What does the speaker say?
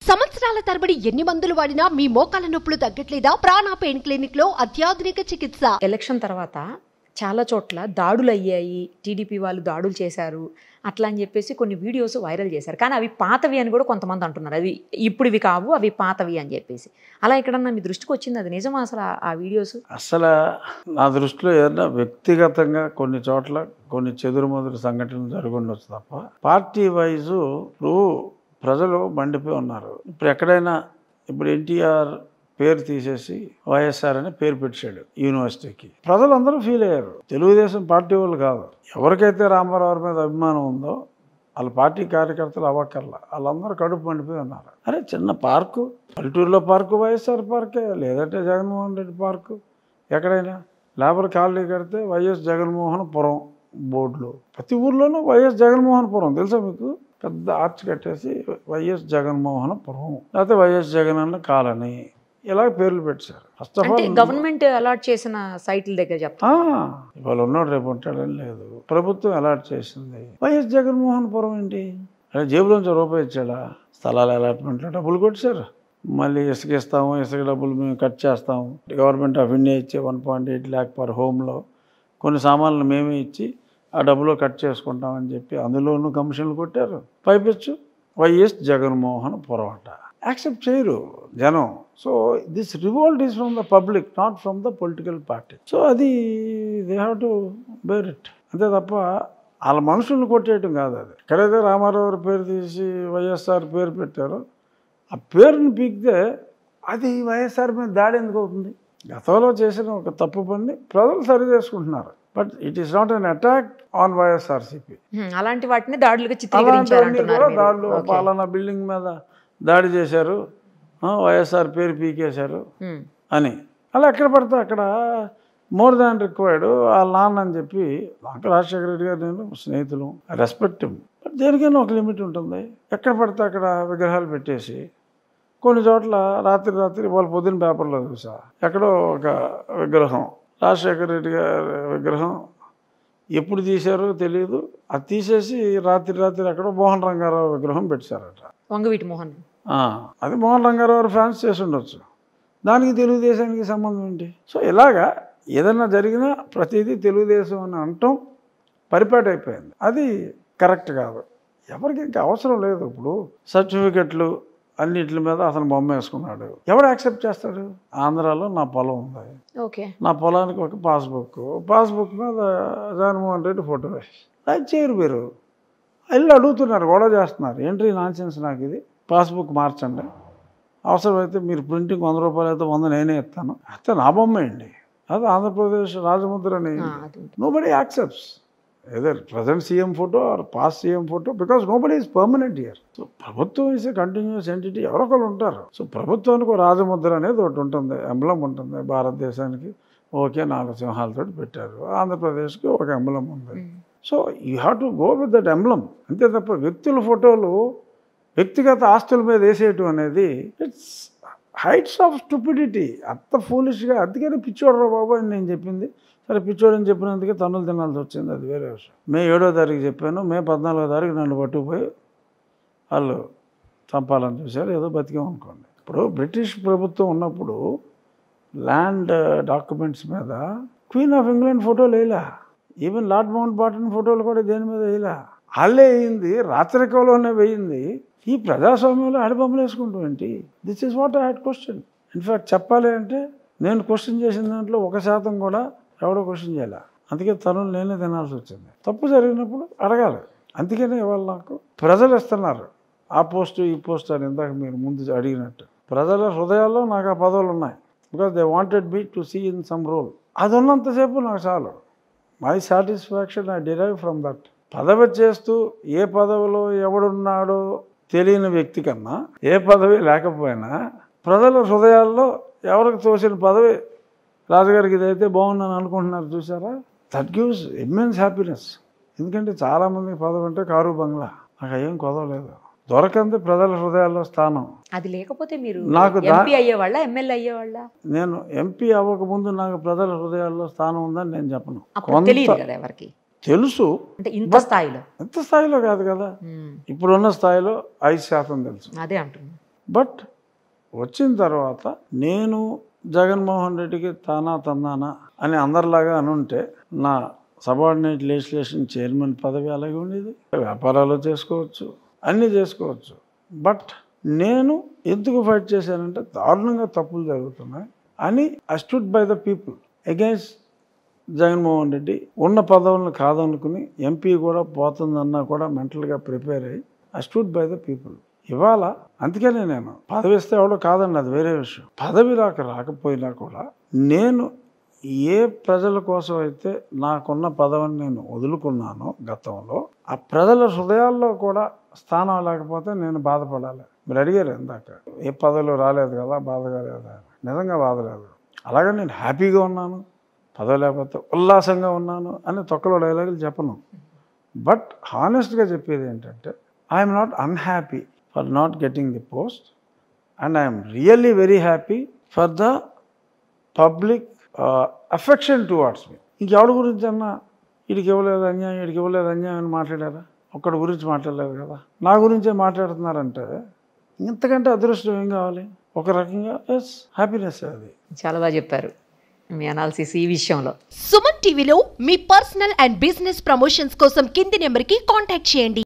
సంవత్సరాల తరబడి ఎన్ని మందులు వాడినా మీ మోకాల నొప్పులు తగ్గట్లేదా ప్రాణ పెయిన్ క్లినిక్ లో అత్యాధునిక చికిత్స ఎలక్షన్ తర్వాత చాలా చోట్ల దాడులు అయ్యాయి టీడీపీ వాళ్ళు దాడులు చేశారు అట్లా అని చెప్పేసి కొన్ని వీడియోస్ వైరల్ చేశారు కానీ అవి పాతవి అని కూడా కొంతమంది అంటున్నారు అవి ఇప్పుడు ఇవి కావు అవి పాతవి అని చెప్పేసి అలా ఎక్కడన్నా మీ దృష్టికి వచ్చింది అది నిజమా అసలు ఆ- ఆ వీడియోస్ అసలు నా దృష్టిలో ఏదైనా వ్యక్తిగతంగా కొన్ని చోట్ల కొన్ని చెదురుమదురు సంఘటనలు జరుగుండొచ్చు తప్ప పార్టీ వైజు ఇప్పుడు ప్రజలు మండిపోయి ఉన్నారు ఇప్పుడు ఎక్కడైనా ఇప్పుడు ఎన్టీఆర్ పేరు తీసేసి వైఎస్ఆర్ అని పేరు పెట్టాడు యూనివర్సిటీకి ప్రజలందరూ ఫీల్ అయ్యారు తెలుగుదేశం పార్టీ వాళ్ళు కాదు ఎవరికైతే రామారావు మీద అభిమానం ఉందో వాళ్ళ పార్టీ కార్యకర్తలు అవ్వక్కర్లా వాళ్ళందరూ కడుపు మండిపోయి ఉన్నారు అరే చిన్న పార్కు పల్లెటూరులో పార్కు వైఎస్ఆర్ పార్కే లేదంటే జగన్మోహన్ రెడ్డి పార్కు ఎక్కడైనా లేబర్ కాలనీ కడితే వైఎస్ జగన్మోహన్ పురం బోర్డులు ప్రతి ఊర్లోనూ వైఎస్ జగన్మోహన్ పురం తెలుసా మీకు పెద్ద ఆర్చ్ కట్టేసి వైఎస్ జగన్మోహన్ పురం లేకపోతే వైఎస్ జగన్ అన్న కాలనీ ఇలా పేర్లు పెట్టారు ఫస్ట్ ఆఫ్ అంటే ఆల్ గవర్నమెంట్ అలాట్ చేసిన సైట్ల దగ్గర చెప్తా ఆ, ఇవాళ ఉన్నాడు రేపు ఉంటాడని లేదు ప్రభుత్వం అలాట్ చేసింది వైఎస్ జగన్మోహన్ పురం ఏంటి అదే జేబులోంచి రూపాయి ఇచ్చాడా స్థలాల అలాట్మెంట్లో డబ్బులు కొట్టారు మళ్ళీ ఇసుక ఇస్తాము ఇసుక డబ్బులు మేము కట్ చేస్తాము గవర్నమెంట్ ఆఫ్ ఇండియా ఇచ్చే one point eight lakh per హోమ్లో కొన్ని సామాన్లు మేమే ఇచ్చి ఆ డబ్బులో కట్ చేసుకుంటామని చెప్పి అందులోనూ కమిషన్లు కొట్టారు పైపెచ్చు వైఎస్ జగన్మోహన్ పురం అంట యాక్సెప్ట్ చేయరు జనం so this revolt is from the public not from the political party so అది they have to bear it అంతే తప్ప వాళ్ళ మనుషుల్ని కొట్టేయటం కాదు అది ఎక్కడైతే రామారావు గారి పేరు తీసి వైఎస్ఆర్ పేరు పెట్టారో ఆ పేరుని పీకితే అది వైఎస్ఆర్ మీద దాడి ఎందుకు అవుతుంది గతంలో చేసిన ఒక తప్పు పని ప్రజలు సరి చేసుకుంటున్నారు but it is not an attack on YSRCP hmm, అలాంటి వాటిని దాడులుగా చిత్రీకరించారు అలాంటివన్నీ అంటున్నారు కూడా దాడులు మీరు. ఓకే. పాలనా బిల్డింగ్ మీద దాడి చేశారు ఆ, వైఎస్ఆర్ పేరు పీకేశారు హ్మ్. అని అలా ఎక్కడ పడితే అక్కడ మోర్ దాన్ రిక్వైర్డ్ వాళ్ళ నాన్న అని చెప్పి నాకు రాజశేఖర రెడ్డి గారు నేను స్నేహితులు రెస్పెక్ట్ బట్ దేనికైనా ఒక లిమిట్ ఉంటుంది ఎక్కడ పడితే అక్కడ విగ్రహాలు పెట్టేసి కొన్ని చోట్ల రాత్రి రాత్రి వాళ్ళ పొద్దున్న పేపర్లో చూసా ఎక్కడో ఒక విగ్రహం రాజశేఖర రెడ్డి గారి విగ్రహం ఎప్పుడు తీశారో తెలియదు అది తీసేసి రాత్రి రాత్రి ఎక్కడో మోహన్ రంగారావు విగ్రహం పెట్టారట వంగవీటి మోహన్ ఆ, అది మోహన్ రంగారావు ఫ్యాన్స్ చేసి ఉండొచ్చు దానికి తెలుగుదేశానికి సంబంధం ఏంటి సో ఇలాగా ఏదైనా జరిగినా ప్రతిదీ తెలుగుదేశం అని అనటం పరిపాటి అయిపోయింది అది కరెక్ట్ కాదు ఎవరికి ఇంకా అవసరం లేదు ఇప్పుడు సర్టిఫికెట్లు అన్నిటి మీద అతను బొమ్మ వేసుకున్నాడు ఎవరు యాక్సెప్ట్ చేస్తాడు ఆంధ్రాలో నా పొలం ఉంది ఓకే నా పొలానికి ఒక పాస్బుక్ పాస్బుక్ మీద జగన్మోహన్ రెడ్డి ఫోటో వేసి అది చేయరు మీరు వెళ్ళి అడుగుతున్నారు గొడవ చేస్తున్నారు ఏంటి నాన్సెన్స్ నాకు ఇది పాస్బుక్ మార్చండి అవసరమైతే మీరు ప్రింటింగ్ వంద రూపాయలు అయితే వంద నేనే ఇస్తాను అయితే నా బొమ్మ అండి అది ఆంధ్రప్రదేశ్ రాజముద్ర అని ఆ, అది ఉంది. Nobody accepts either present CM photo or past CM photo because nobody is permanent here so ప్రభుత్వం ఇస్ ఏ కంటిన్యూస్ ఎంటిటీ ఎవరో ఒకరు ఉంటారు సో ప్రభుత్వానికి ఒక రాజముద్ర అనేది ఒకటి ఉంటుంది ఎంబలం ఉంటుంది భారతదేశానికి ఓకే నాలుగు సింహాలతో పెట్టారు ఆంధ్రప్రదేశ్కి ఒక ఎంబలం ఉంది hmm. So you have to go with that emblem అంతే తప్ప వ్యక్తుల ఫోటోలు వ్యక్తిగత ఆస్తుల మీద వేసేయటం అనేది ఇట్స్ హైట్స్ ఆఫ్ స్టూపిడిటీ అంత ఫూలిష్గా అందుకని పిచ్చోడరా బాబు అని నేను చెప్పింది సరే పిచ్చోడు అని చెప్పినందుకే తన్నులు తినాల్సి వచ్చింది అది వేరే విషయం మే ఏడో తారీఖు చెప్పాను మే పద్నాలుగో తారీఖు నన్ను పట్టుకుపోయి వాళ్ళు చంపాలని చూశారు ఏదో బతికాం అనుకోండి ఇప్పుడు బ్రిటిష్ ప్రభుత్వం ఉన్నప్పుడు ల్యాండ్ డాక్యుమెంట్స్ మీద క్వీన్ ఆఫ్ ఇంగ్లాండ్ ఫోటోలు వేయలా ఈవెన్ లార్డ్ మౌంట్ బాటన్ ఫోటోలు కూడా దేని మీద వేయలా వాళ్ళే వేయింది రాత్రికంలోనే వేయింది ఈ ప్రజాస్వామ్యంలో ఆడబొమ్మలు వేసుకుంటూ ఏంటి this is what I had question in fact చెప్పాలి అంటే నేను క్వశ్చన్ చేసిన దాంట్లో ఒక శాతం కూడా ఎవడో క్వశ్చన్ చేయాల అందుకే తనులు నేనే తినాల్సి వచ్చింది తప్పు జరిగినప్పుడు అడగాలి అందుకనే ఇవాళ నాకు ప్రజలు ఇస్తున్నారు ఆ పోస్టు ఈ పోస్ట్ అని ఇందాక మీరు ముందు అడిగినట్టు ప్రజల హృదయాల్లో నాకు ఆ పదవులు ఉన్నాయి because they wanted me to see in some role అది ఉన్నంతసేపు నాకు చాలు my satisfaction I derive from that పదవి చేస్తూ ఏ పదవిలో ఎవడున్నాడో తెలియని వ్యక్తి కన్నా ఏ పదవి లేకపోయినా ప్రజల హృదయాల్లో ఎవరికి తోసిన పదవి రాజుగారికి ఇదైతే బాగుందని అనుకుంటున్నారు చూసారా దట్ గివ్స్ ఇమ్మెన్స్ హ్యాపీనెస్ ఎందుకంటే చాలామందికి పదవి అంటే కారు బంగ్లా నాకు ఏం కొదవలేదు దొరకంది ప్రజల హృదయాల్లో స్థానం అది లేకపోతే మీరు నాకు దా- ఎంపీ అయ్యేవాళ్ళ ఎమ్మెల్యే అయ్యేవాళ్ళ నేను ఎంపీ అవ్వకముందు నాకు ప్రజల హృదయాల్లో స్థానం ఉందని నేను చెప్పను అప్పుడు తెలియదు కదా ఎవరికి తెలుసు అంటే ఇంత స్థాయిలో ఎంత స్థాయిలో కాదు కదా హ్మ్. ఇప్పుడున్న స్థాయిలో ఐదు శాతం తెలుసు అదే అంటున్నా బట్ వచ్చిన తర్వాత నేను జగన్మోహన్ రెడ్డికి తానా తందానా అని అందరిలాగా అనుంటే నా సబార్డినేట్ లెజిస్లేషన్ చైర్మన్ పదవి అలాగే ఉండేది వ్యాపారాలు చేసుకోవచ్చు అన్నీ చేసుకోవచ్చు బట్ నేను ఎందుకు ఫైట్ చేశానంటే దారుణంగా తప్పులు జరుగుతున్నాయి అని అస్టూడ్ by the people against Jaganmohan Reddy ఉన్న పదవులను కాదనుకుని ఎంపీ కూడా పోతుందన్నా కూడా మెంటల్గా ప్రిపేర్ అయ్యి అస్టూడ్ బై ద పీపుల్ ఇవాళ అందుకనే నేను పదవి ఇస్తే ఎవడో కాదండి అది వేరే విషయం పదవి రాక రాకపోయినా కూడా నేను ఏ ప్రజల కోసం అయితే నాకున్న పదవిని నేను వదులుకున్నానో గతంలో ఆ ప్రజల హృదయాల్లో కూడా స్థానం లేకపోతే నేను బాధపడాలి మీరు అడిగారు ఇందాక ఏ పదవులు రాలేదు కదా బాధగా లేదా నిజంగా బాధ లేదు అలాగే నేను హ్యాపీగా ఉన్నాను పదవి లేకపోతే ఉల్లాసంగా ఉన్నాను అని తొక్కలో డైలాగులు చెప్పను బట్ హానెస్ట్గా చెప్పేది ఏంటంటే I'm not unhappy for not getting the post and I'm really very happy for the public affection towards me ఇంకెవడి గురించి అన్నా వీడికి ఇవ్వలేదు అన్యాయం వీడికి ఇవ్వలేదు అన్యాయం అని మాట్లాడారా ఒక్కడి గురించి మాట్లాడలేదు కదా నా గురించే మాట్లాడుతున్నారంటే ఇంతకంటే అదృష్టం ఏం కావాలి ఒక రకంగా ఎస్ హ్యాపీనెస్ అది చాలా బాగా చెప్పారు మీ అనాలిసిస్ ఈ విషయంలో సుమన్ టీవీలో మీ పర్సనల్ అండ్ బిజినెస్ ప్రమోషన్స్ కోసం కింది నెంబర్కి కాంటాక్ట్ చేయండి